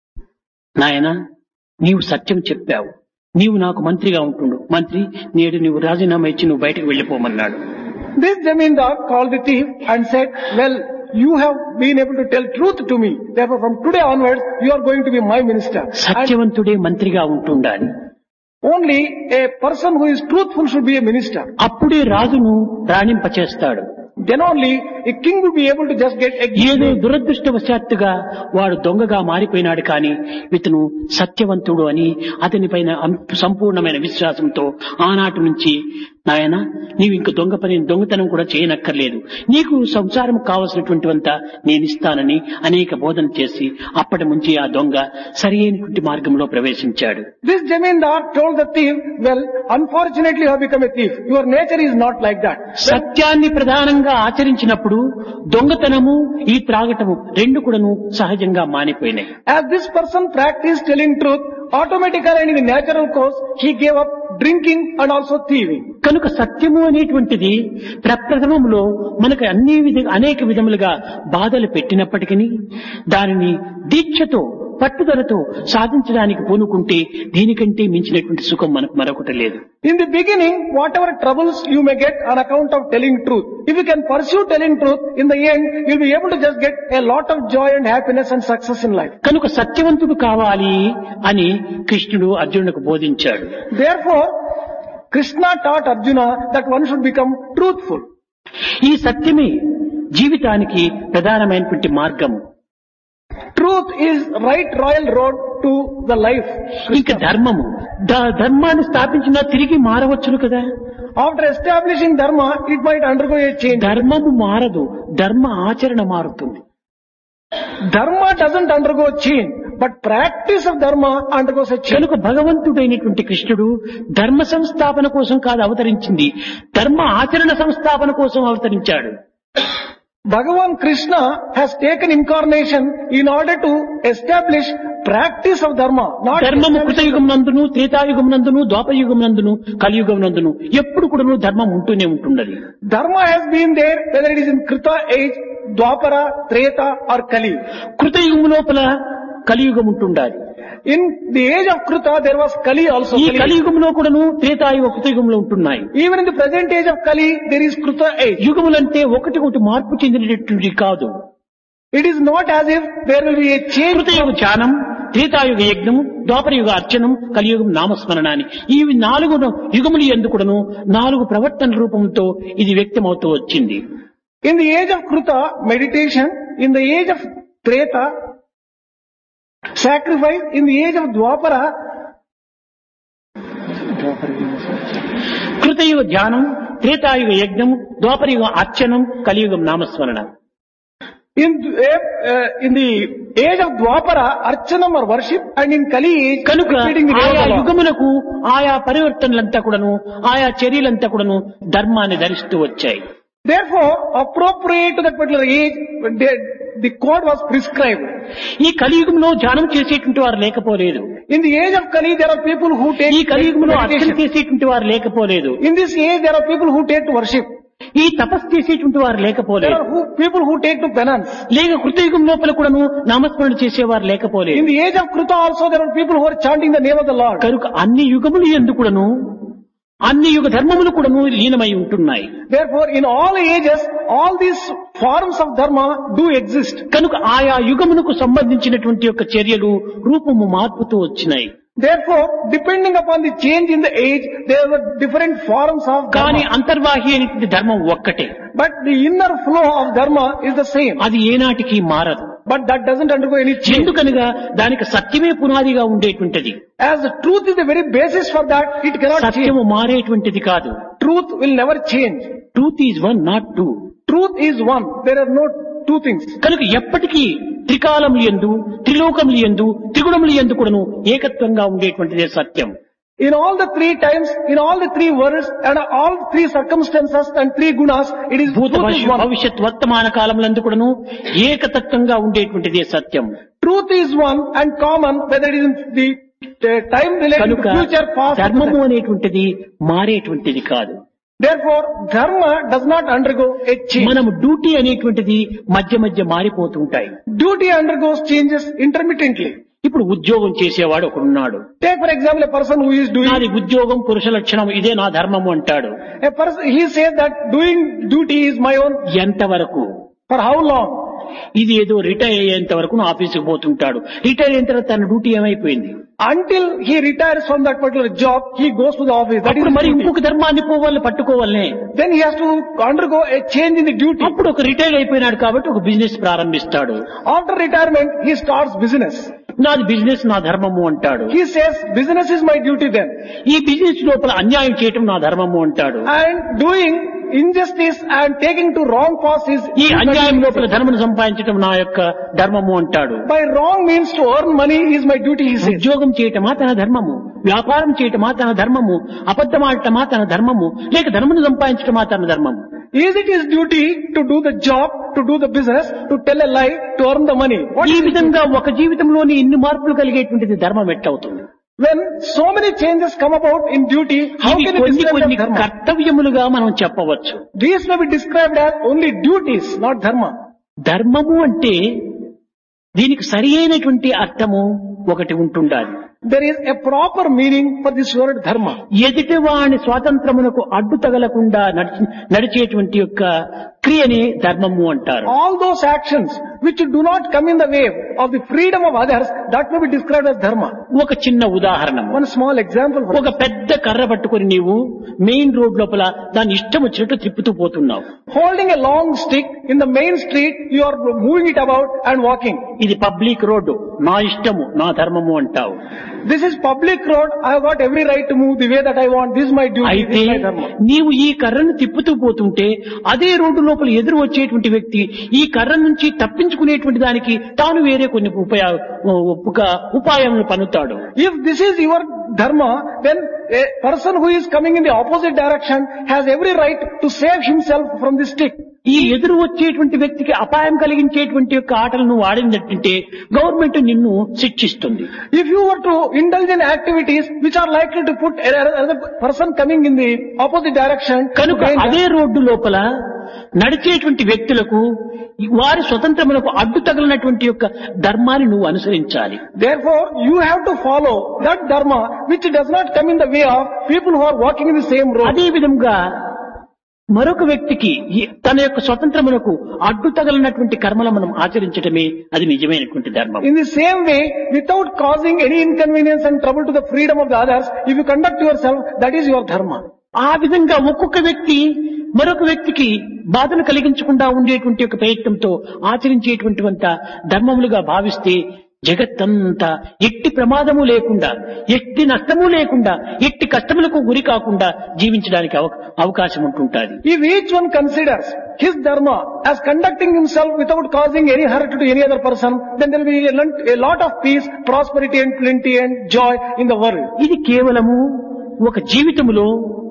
నాయన నీవు సత్యం చెప్పావు నీవు నాకు మంత్రిగా ఉంటుండు మంత్రి నేడు నీవు రాజీనామా ఇచ్చి నువ్వు బయటకు వెళ్లిపోమన్నాడు This Jamindar called the thief and said, well, you have been able to tell truth to me. Therefore from today onwards, you are going to be my minister. And సత్యవంతుడే మంత్రిగా ఉంటుండాలి only a person who is truthful should be a minister. అప్పుడే రాజును రాణింపచేస్తాడు Then only a king would be able to just get ఏదో exiled. దురదృష్టవశాత్తుగా వాడు దొంగగా మారిపోయినాడు కానీ ఇతను సత్యవంతుడు అని అతని పైన అం- సంపూర్ణమైన విశ్వాసంతో ఆనాటి నుంచి నాయన నీవు ఇంక దొంగ పని దొంగతనం కూడా చేయనక్కర్లేదు నీకు సంసారం కావలసినటువంటివంతా నేను ఇస్తానని అనేక బోధన చేసి అప్పటి నుంచి ఆ దొంగ సరి అయినటువంటి మార్గంలో ప్రవేశించాడు This Jamindar told the thief, well, unfortunately you have become a thief. Your nature is not like that. సత్యాన్ని ప్రధానంగా ఆచరించినప్పుడు దొంగతనము ఈ త్రాగటము రెండు కూడాను సహజంగా మానిపోయినాయి As this person practiced telling truth, automatically and in the natural course, he gave up drinking and also thieving. కనుక సత్యము అనేటువంటిది ప్రప్రథమంలో మనకు అన్ని విధ అనేక విధములుగా బాధలు పెట్టినప్పటికీ దానిని దీక్షతో పట్టుదలతో సాధించడానికి పూనుకుంటే దీనికంటే మించినటువంటి సుఖం మనకు మరొకటి లేదు In the beginning, whatever troubles you may get on account of telling truth, if you can pursue telling truth, in the end, you'll be able to just get a lot of joy and happiness and success in life. కనుక సత్యవంతుడు కావాలి అని కృష్ణుడు అర్జునుడికి బోధించాడు Therefore, Krishna taught Arjuna that one should become truthful. ఈ సత్యమే జీవితానికి ప్రధానమైనటువంటి మార్గము Truth is right royal road to the life. ఇంకా ధర్మము ద- ధర్మాన్ని స్థాపించినా తిరిగి మారవచ్చును కదా After establishing dharma, it might undergo a change. ధర్మము మారదు ధర్మ ఆచరణ మారుతుంది Dharma doesn't undergo change, but practice of dharma undergoes a change. కనుక భగవంతుడైనటువంటి కృష్ణుడు ధర్మ సంస్థాపన కోసం కాదు అవతరించింది ధర్మ ఆచరణ సంస్థాపన కోసం అవతరించాడు Bhagavan Krishna has taken incarnation in order to establish practice of dharma, not ధర్మము establish- కృతయుగం నందును త్రేతాయుగం నందును ద్వాపయుగం నందును కలియుగం నందును ఎప్పుడు కూడాను ధర్మం ఉంటూనే ఉంటున్నది Dharma has been there whether it is in Krita age, Dwapara, Treta or Kali. కృతయుగం లోపల కలియుగం ఉంటుండాలి In the age of Krita there was Kali also. ఈ Kali. కలియుగంలో కూడాను త్రేతాయుగ కృతయుగంలో ఉంటున్నాయి Even in the present age of Kali there is Krita age. యుగములంటే ఒకటి ఒకటి మార్పు చెందినటువంటి కాదు It is not as if there will be a change. కృతయుగ ధ్యానం త్రేతాయుగ యజ్ఞము ద్వాపరయుగ అర్చనం కలియుగం నామస్మరణాన్ని ఈ నాలుగు యుగములు ఎందుకుడను నాలుగు ప్రవర్తన రూపంతో ఇది వ్యక్తమవుతూ వచ్చింది In the age of Kruta, meditation. In the age of Treta, sacrifice. In the age of Dwapara, కృతయుగ ధ్యానం త్రేతాయుగ యజ్ఞం ద్వాపరయుగ అర్చనం కలియుగం నామస్మరణ in, uh, in the age of Dwapara, Archanam or worship, and in Kali age, కనుక repeating the name ఆయా of the Lord. యుగములకు ఆయా పరివర్తనలంతా కూడాను ఆయా చర్యలంతా కూడాను ధర్మాన్ని ధరిస్తూ వచ్చాయి Therefore, appropriate to that particular age, the, the code was prescribed. ఈ కలియుగంలో ధ్యానం చేసేటువంటి వారు లేకపోలేదు In the age of Kali, there are people who take ఈ కలియుగంలో అర్చన meditation. చేసేటువంటి వారు లేకపోలేదు In this age, there are people who take to worship. ఈ తపస్సు చేసేటువంటి వారు There లేకపోలేదు are who, people who take to penance. లేక కృతయుగం లోపల కూడాను నామస్మరణ చేసేవారు In లేకపోలేదు the age of Kruta also, there are people who are chanting the name of the Lord. కనుక అన్ని యుగములు ఎందుకుడను అన్ని యుగ ధర్మములు కూడాను లీనమై ఉంటున్నాయి Therefore, in all ages, all these forms of dharma do exist. కనుక ఆయా యుగమునకు సంబంధించినటువంటి యొక్క చర్యలు రూపము మార్పుతూ వచ్చినాయి Therefore, depending upon the change in the age, there were different forms of కానీ dharma. అంతర్వాహి అనేటువంటి ధర్మం ఒక్కటే But the inner flow of dharma is the same. అది ఏనాటికి మారదు But that doesn't undergo any change. ఎందుకనగా దానికి సత్యమే పునాదిగా ఉండేటువంటిది As the truth is the very basis for that, it cannot change. సత్యము మారేటువంటిది కాదు Truth will never change. Truth is one not two Truth is one. There are no two things. కనుక ఎప్పటికీ త్రికాలములు ఎందు త్రిలోకములు ఎందు త్రిగుణములు ఎందు కూడాను ఏకత్వంగా ఉండేటువంటిదే సత్యం In all the three times, in all the three worlds, and all three circumstances and three gunas, it is భూత truth is భవిష్య- one. భవిష్యత్ వర్తమాన కాలములందు కూడాను ఏకతత్వంగా ఉండేటువంటిదే సత్యం Truth is one and common, whether it is in the uh, time related కనుక to future, past. or ధర్మము present. అనేటువంటిది మారేటువంటిది కాదు Therefore, dharma does not undergo a change. మనము డ్యూటీ అనేటువంటిది మధ్య మధ్య మారిపోతూ ఉంటాయి Duty undergoes changes intermittently. ఇప్పుడు ఉద్యోగం చేసేవాడు ఒకడున్నాడు Take for example a person who is doing, నాది ఉద్యోగం పురుష లక్షణం ఇదే నా ధర్మము అంటాడు a person, he says that doing duty is my own. ఎంతవరకు For how long? ఇది ఏదో రిటైర్ అయ్యేంత వరకు నా ఆఫీసుకు పోతుంటాడు రిటైర్ అయిన తర్వాత తన డ్యూటీ ఏమైపోయింది Until he retires from that particular job, he goes to the office. That is అప్పుడు మరి his duty. ఇంకొక ధర్మాన్ని పోవాలి పట్టుకోవాలనే Then he has to undergo a change in the duty. అప్పుడు ఒక రిటైర్ అయిపోయినాడు కాబట్టి ఒక బిజినెస్ ప్రారంభిస్తాడు After retirement, he starts business. నాది బిజినెస్ నా ధర్మము అంటాడు He says, business is my duty then. ఈ బిజినెస్ లోపల అన్యాయం చేయటం నా ధర్మము అంటాడు And doing injustice and taking to wrong paths is ఈ అన్యాయం లోపల ధర్మను సంపాదించడం నా యొక్క ధర్మము అంటాడు by wrong means to earn money is my duty, he says. ఉద్యోగం చేయటమా తన ధర్మము వ్యాపారం చేయటమా తన ధర్మము అబద్ధమాడటమా తన ధర్మము లేక ధర్మను సంపాదించటమా తన ధర్మము Is it his duty to do the job, to do the business, to tell a lie, to earn the money? What ఈ is it? విధంగా ఒక జీవితంలోని ఇన్ని మార్పులు కలిగేటువంటిది ధర్మం ఎట్లవుతుంది When so many changes come about in duty, how ఇవి can you కొన్ని describe కొన్ని them dharma? కర్తవ్యములుగా మనం చెప్పవచ్చు These may be described as only duties, not dharma. ధర్మము అంటే దీనికి సరి అయినటువంటి అర్థము ఒకటి ఉంటుండాలి There is a proper meaning for this word dharma. ఎదుటి వాని స్వాతంత్రమునకు అడ్డు తగలకుండా నడిచి నడిచేటువంటి యొక్క క్రియని ధర్మము అంటారు All those actions which do not come in the way of the freedom of others, that may be described as dharma. ఒక చిన్న ఉదాహరణ One small example for ఒక పెద్ద కర్ర పట్టుకొని నీవు మెయిన్ రోడ్ లోపల దాన్ని ఇష్టం వచ్చినట్టు తిప్పుతూ పోతున్నావు holding a long stick in the main street, you are moving it about and walking. ఇది పబ్లిక్ రోడ్డు నా ఇష్టము నా ధర్మము అంటావు This is public road. I have got every right to move the way that I want. This is my duty. This అయితే is my dharma. నీవు ఈ కర్రను తిప్పుతూ పోతుంటే అదే రోడ్డు లోపల ఎదురు వచ్చేటువంటి వ్యక్తి ఈ కర్ర నుంచి తప్పించుకునేటువంటి దానికి తాను వేరే కొన్ని ఉపయా ఒక ఉపాయములు పన్నుతాడు If this is your dharma, then a person who is coming in the opposite direction has every right to save himself from the stick. ఈ ఎదురు వచ్చేటువంటి వ్యక్తికి అపాయం కలిగించేటువంటి యొక్క ఆటలు నువ్వు ఆడినట్టుంటే గవర్నమెంట్ నిన్ను శిక్షిస్తుంది If you were to indulge in activities which are likely to put another person coming in the opposite direction, to కనుక danger, అదే రోడ్డు లోపల నడిచేటువంటి వ్యక్తులకు వారి స్వతంత్రములకు అడ్డు తగిలినటువంటి యొక్క ధర్మాన్ని నువ్వు అనుసరించాలి therefore you have to follow that dharma which does not come in the way of people who are walking in the same road. అదే విధంగా మరొక వ్యక్తికి ఈ- తన యొక్క స్వతంత్రములకు అడ్డు తగలినటువంటి కర్మలు మనం ఆచరించడమే అది నిజమైనటువంటి ధర్మం In the same way, without causing any inconvenience and trouble to the freedom of the others, if you conduct yourself, that is your dharma. ఆ విధంగా ఒక్కొక్క వ్యక్తి మరొక వ్యక్తికి బాధను కలిగించకుండా ఉండేటువంటి ఒక ప్రయత్నంతో ఆచరించేటువంటి వంత ధర్మములుగా భావిస్తే జగత్తంతా ఎట్టి ప్రమాదము లేకుండా ఎట్టి నష్టము లేకుండా ఎట్టి కష్టములకు గురి కాకుండా జీవించడానికి అవ- అవకాశం ఉంటుంటాది If each one considers his dharma as conducting himself without causing any hurt to any other person, then there will be a lot- a lot of peace, prosperity and plenty and joy in the world. ఇది కేవలము ఒక జీవితములో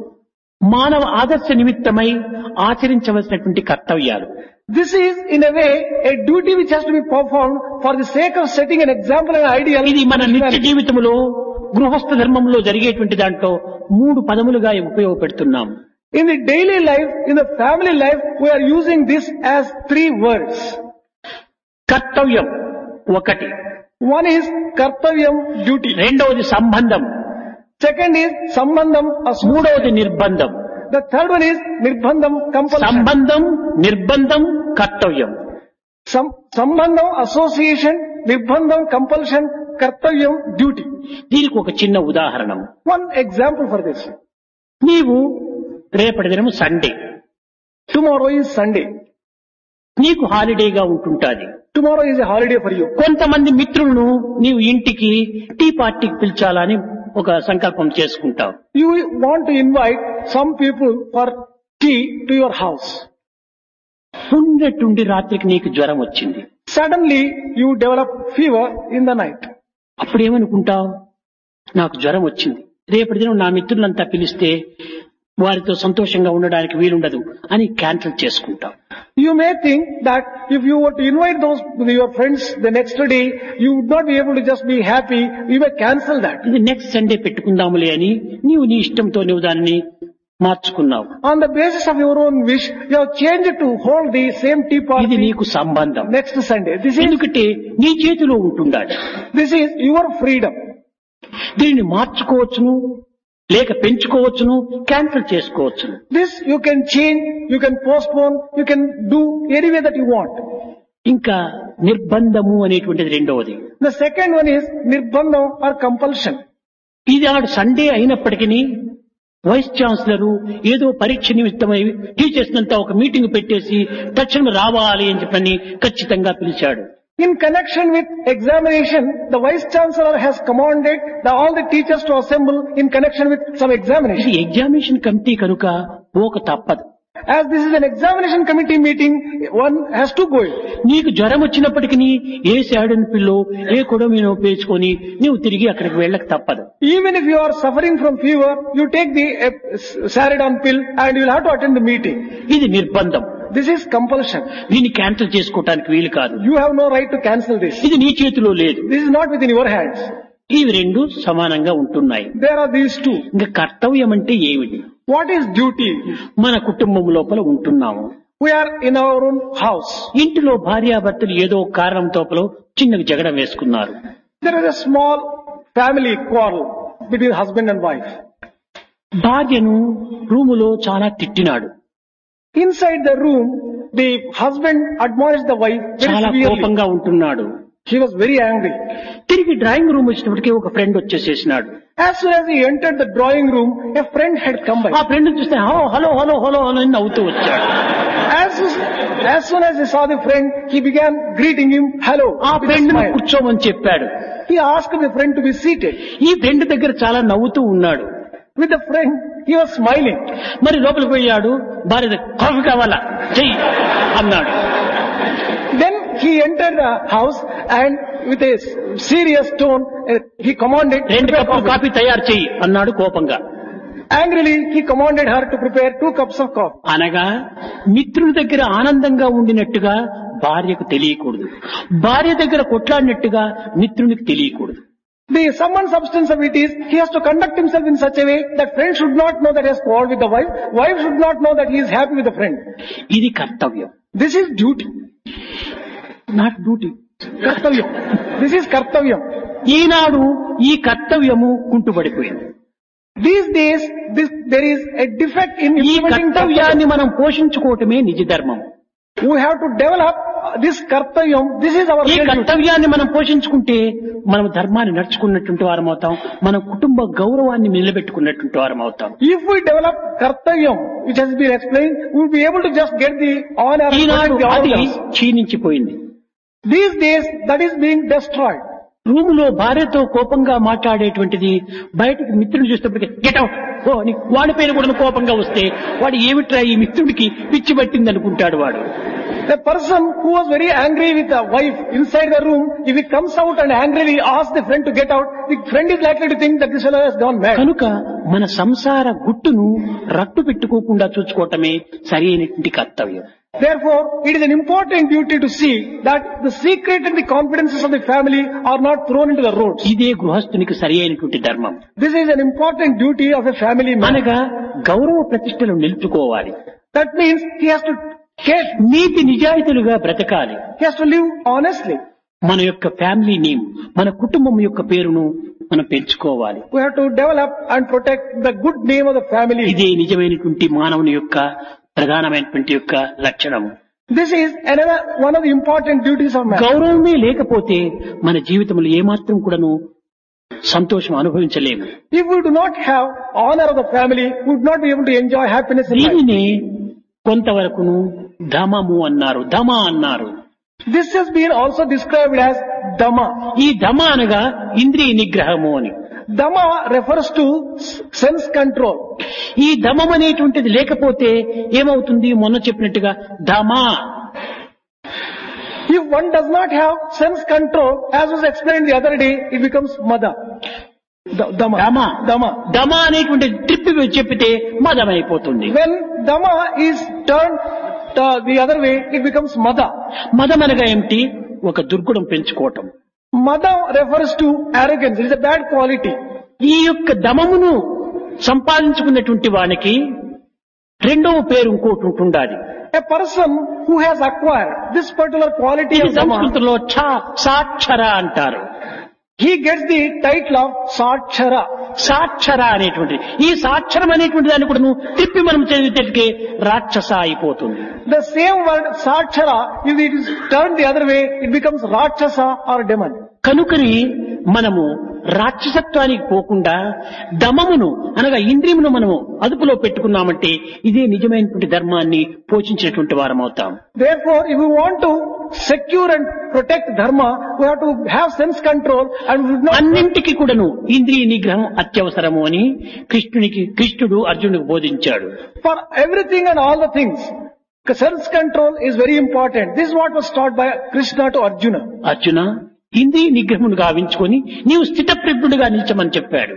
మానవ ఆదర్శ నిమిత్తమై ఆచరించవలసినటువంటి కర్తవ్యాలు This is, in a way, a duty which has to be performed for the sake of setting an example and ideal. ఇది మన for నిత్య humanity. జీవితంలో గృహస్థ ధర్మంలో జరిగేటువంటి దాంట్లో మూడు పదములుగా ఉపయోగపెడుతున్నాం In the daily life, in the family life, we are using this as three words. కర్తవ్యం ఒకటి One is kartavyam, duty. రెండవది సంబంధం Second is sambandham, association. మూడవది నిర్బంధం The third one is nirbandham, compulsion. సంబంధం నిర్బంధం కర్తవ్యం Sam- sambandham, association, nirbandham, compulsion, kartavyam, duty. దీనికి ఒక చిన్న ఉదాహరణ One example for this. నీవు రేపటి దినము సండే Tomorrow is Sunday. నీకు హాలిడేగా ఉంటుంటాది Tomorrow is a holiday for you. కొంతమంది మిత్రులను నీవు ఇంటికి టీ పార్టీకి పిలిచాలని ఒక సంకల్పం చేసుకుంటావు You want to invite some people for tea to your house. ఉన్నట్టుండి రాత్రికి నీకు జ్వరం వచ్చింది Suddenly you develop fever in the night. అప్పుడేమనుకుంటావు నాకు జ్వరం వచ్చింది రేపటి దినం నా మిత్రులంతా పిలిస్తే వారితో సంతోషంగా ఉండడానికి వీలుండదు అని క్యాన్సిల్ చేసుకుంటాం You may think that if you were to invite those your friends the next day, you would not be able to just be happy. You may cancel that. ఇది నెక్స్ట్ సండే పెట్టుకుందాములే అని నీవు నీ ఇష్టంతో నువ్వు దానిని మార్చుకున్నావు On the basis of your own wish, you have changed to hold the same tea ఇది party నీకు సంబంధం next Sunday. This is ఎందుకంటే నీ చేతిలో ఉంటుండాలి this is your freedom. దీనిని మార్చుకోవచ్చును లేక పెంచుకోవచ్చును క్యాన్సిల్ చేసుకోవచ్చును This you can change, you can postpone, you can do any way that you want. ఇంకా నిర్బంధము అనేటువంటిది రెండవది The second one is nirbandham or compulsion. ఇది ఆడు సండే అయినప్పటికీ వైస్ ఛాన్సలర్ ఏదో పరీక్ష నిమిత్తమై టీచర్స్ అంతా ఒక మీటింగ్ పెట్టేసి తక్షణం రావాలి అని చెప్పని ఖచ్చితంగా పిలిచాడు In connection with examination, the vice chancellor has commanded the, all the teachers to assemble in connection with some examination. ఇది ఎగ్జామినేషన్ కమిటీ కనుక పోక తప్పదు As this is an examination committee meeting, one has to go in. నీకు జ్వరం వచ్చినప్పటికీ ఏ శాడన్ pillow ఏ కొడమీనో పేర్చుకొని నీవు తిరిగి అక్కడికి వెళ్ళక తప్పదు Even if you are suffering from fever, you take the uh, Saridon pill and you will have to attend the meeting. ఇది నిర్బంధం This is compulsion. దీన్ని క్యాన్సిల్ చేసుకోవటానికి వీలు కాదు You have no right to cancel this. ఇది నీ చేతిలో లేదు This is not within your hands. ఇవి రెండు సమానంగా ఉంటున్నాయి There are these two. ఇంకా కర్తవ్యం అంటే ఏమిటి What is duty? మన కుటుంబం లోపల ఉంటున్నాము We are in our own house. ఇంటిలో భార్యాభర్తలు ఏదో ఒక కారణం తోపలో చిన్నగా జగడం వేసుకున్నారు There is a small family quarrel between husband and wife. భార్యను రూములో చాలా తిట్టినాడు Inside the room, the husband admonished the wife very చాలా severely. కోపంగా ఉంటున్నాడు He was very angry. తిరిగి డ్రాయింగ్ రూమ్ వచ్చినప్పటికీ ఒక ఫ్రెండ్ వచ్చేసేసినాడు As soon as he entered the drawing room, a friend had come by. ఆ ఫ్రెండ్ చూస్తే hello hello hello hello hello అని నవ్వుతూ వచ్చాడు As, as soon as he saw the friend, he began greeting him, hello. ఆ with a friend smile. కూర్చోమని చెప్పాడు He asked the friend to be seated. ఈ friend దగ్గర చాలా నవ్వుతూ ఉన్నాడు With the friend, he was smiling. మరి లోపలికి పోయాడు భార్య దగ్గర, కాఫీ కావాలా చెయ్యి అన్నాడు Then he entered the house and with a serious tone, uh, he commanded, రెండు prepare కప్పులు coffee. కాఫీ తయారు చెయ్యి అన్నాడు కోపంగా Angrily, he commanded her to prepare two cups of coffee. అనగా మిత్రుడి దగ్గర ఆనందంగా ఉండినట్టుగా భార్యకు తెలియకూడదు భార్య దగ్గర కొట్లాడినట్టుగా మిత్రునికి తెలియకూడదు The sum and substance of it is, he has to conduct himself in such a way that friend should not know that he has quarreled with the wife, wife should not know that he is happy with the friend. ఇది కర్తవ్యం This is duty. Not duty Kartavyam. This is kartavyam. ఈనాడు ఈ కర్తవ్యము కుంటుపడిపోయింది These days, this, there is a defect in ఈ implementing కర్తవ్యాన్ని మనం పోషించుకోవటమే నిజ ధర్మం We have to develop uh, this kartavyam. This is our ఈ real duty. కర్తవ్యాన్ని మనం పోషించుకుంటే మనం ధర్మాన్ని నడుచుకున్నటువంటి వారం అవుతాం మన కుటుంబ గౌరవాన్ని నిలబెట్టుకున్నటువంటి వారం అవుతాం If we develop kartavyam, which has been explained, we will be able to just get the honor and Eenadu protect the అది organs. క్షీణించిపోయింది These days, that is being destroyed. రూములో భార్యతో కోపంగా మాట్లాడేటువంటిది బయటకు మిత్రుడు చూసేటప్పటికి గెట్ అవుట్ ఓ అని వాడి పైన కూడా కోపంగా వస్తే వాడు ఏమిట్రా ఈ మిత్రుడికి పిచ్చి పట్టింది అనుకుంటాడు వాడు The person who was very angry with the wife inside the room, if he comes out and angrily asks the friend to get out, the friend is likely to think that this fellow has gone mad. కనుక మన సంసార గుట్టును రట్టు పెట్టుకోకుండా చూసుకోవటమే సరి అయినటువంటి కర్తవ్యం Therefore, it is an important duty to see that the secret and the confidences of the family are not thrown into the roads. ఇదే గృహస్థునికి సరి అయినటువంటి ధర్మం This is an important duty of a family man. అనగా గౌరవ ప్రతిష్టలు నిలుపుకోవాలి That means he has to care, నీతి నిజాయితీలుగా బ్రతకాలి he has to live honestly. మన యొక్క ఫ్యామిలీ నేమ్ మన కుటుంబం యొక్క పేరును మనం పెంచుకోవాలి We have to develop and protect the good name of the family. ఇదే నిజమైనటువంటి మానవుని యొక్క ప్రధానమైనటువంటి యొక్క లక్షణము This is another one of the important duties of man. గౌరవమే లేకపోతే మన జీవితంలో ఏమాత్రం కూడాను సంతోషం అనుభవించలేము If we do not have honor of the family, we would not be able to enjoy happiness in life. దీనినే కొంతవరకును ధమము అన్నారు ధమ అన్నారు This has been also described as Dhamma. ఈ ధమ అనగా ఇంద్రియ నిగ్రహము అని Dhamma refers to s- sense control. ఈ ధమం అనేటువంటిది లేకపోతే ఏమవుతుంది మొన్న చెప్పినట్టుగా ధమా If one does not have sense control, as was explained the other day, it becomes Mada. D- Dhamma. Dhamma. Dhamma. ధమ అనేటువంటి ట్రిప్ చెప్పితే మదమైపోతుంది When Dhamma is turned uh, the other way, it becomes Mada. మదం అనగా ఏమిటి ఒక దుర్గుణం పెంచుకోవటం Mada refers to arrogance. It is a bad quality. ఈ యొక్క దమమును సంపాదించుకున్నటువంటి వానికి రెండవ పేరు ఇంకోటి ఉంటుండాలి A person who has acquired this particular quality ఇది of Dhamma, సంస్కృతంలో ఛ సాక్షర అంటారు he gets the title of Satchara. సాక్షర అనేటువంటిది ఈ సాక్షరం అనేటువంటి దాన్ని కూడా నువ్వు తిప్పి మనం చదివితే రాక్షస అయిపోతుంది The same word Sakshara, if it is turned the other way, it becomes Rakshasa or demon. కనుకని మనము రాక్షసత్వానికి పోకుండా దమమును అనగా ఇంద్రియమును మనము అదుపులో పెట్టుకున్నామంటే ఇదే నిజమైనటువంటి ధర్మాన్ని పోషించినటువంటి వారం అవుతాం Therefore, if we want to secure and protect dharma, we have to have sense control and we should not అన్నింటికి కూడాను ఇంద్రియ నిగ్రహం అత్యవసరము అని కృష్ణునికి కృష్ణుడు అర్జునుడికి బోధించాడు for everything and all the things. Sense control is very important. This is what was taught by Krishna to Arjuna. Arjuna ఇంద్రియ నిగ్రహమును గావించుకొని నీవు స్థితప్రజ్ఞుడిగా నిలిచమని చెప్పాడు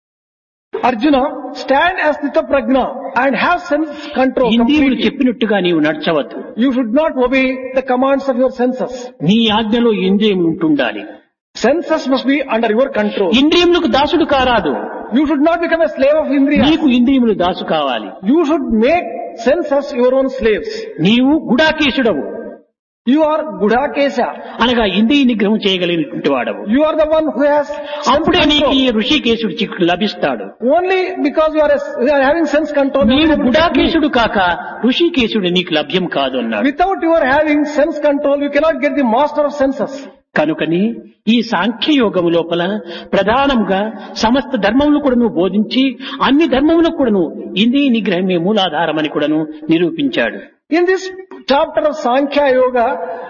Arjuna, stand as Nita Prajna and have sense control ఇంద్రియములు completely. చెప్పినట్టుగా నీవు నడచవద్దు You should not obey the commands of your senses. నీ ఆజ్ఞలో ఇంద్రియములు ఉంటుండాలి Senses must be under your control. ఇంద్రియములకు దాసుడు కారాదు You should not become a slave of Indriya. నీకు ఇంద్రియములు దాసు కావాలి You should make senses your own slaves. నీవు గుడాకేశుడవు You are Gudakesha. అనగా ఇంద్రియ నిగ్రహం చేయగలిగినటువంటి వాడవు You are the one who has sense అప్పుడే నీకు ఈ control. ఋషికేశుడు చిక్కు లభిస్తాడు Only because you are, a, you are having sense control. you are నీవు able to get me. గుడాకేశుడు కాక ఋషికేశుడు నీకు లభ్యం కాదు అన్నాడు Without your having sense control, you cannot get the master of senses. కనుకని ఈ సాంఖ్య యోగము లోపల ప్రధానంగా సమస్త ధర్మములు కూడాను బోధించి అన్ని ధర్మములకు కూడాను ఇంద్రియ నిగ్రహమే మూలాధారమని కూడాను నిరూపించాడు In this chapter of Sankhya Yoga,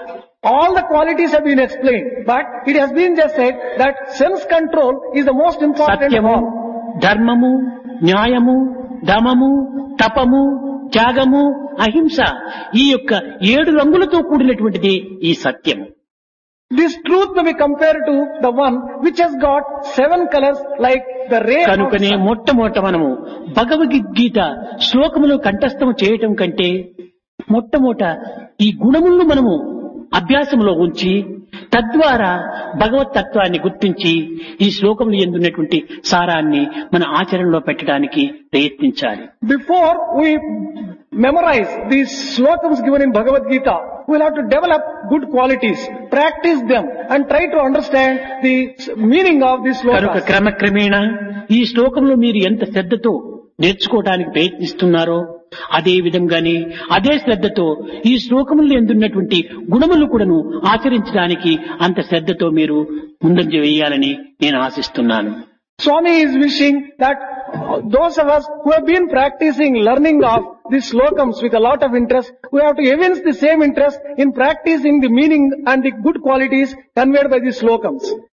all the qualities have been explained, but it has been just said that sense control is the most important of సత్యము all. ధర్మము న్యాయము దమము తపము త్యాగము అహింస ఈ యొక్క ఏడు రంగులతో కూడినటువంటిది ఈ సత్యము This truth may be compared to the one which has got seven colors like the ray of కనుకనే sun. మొట్టమొదట మనము భగవద్గీత శ్లోకములు కంఠస్థం చేయటం కంటే మొట్టమొదట ఈ గుణములను మనము అభ్యాసంలో ఉంచి తద్వారా భగవత్ తత్వాన్ని గుర్తించి ఈ శ్లోకములు ఎందున్నటువంటి సారాన్ని మన ఆచరణలో పెట్టడానికి ప్రయత్నించాలి Before we memorize these slokams given in Bhagavad Gita, we'll have to develop good qualities, practice them and try to understand the meaning of these కనుక slokas. క్రమక్రమేణా ఈ శ్లోకంలో మీరు ఎంత శ్రద్ధతో నేర్చుకోవడానికి ప్రయత్నిస్తున్నారో అదే విధంగానే అదే శ్రద్ధతో ఈ శ్లోకములు ఎందున్నటువంటి గుణములు కూడాను ఆచరించడానికి అంత శ్రద్ధతో మీరు ముందంజ వేయాలని నేను ఆశిస్తున్నాను Swami is wishing that those of us who have been practicing learning of these slokams with a lot of interest, we have to evince the same interest in practicing the meaning and the good qualities conveyed by these slokams.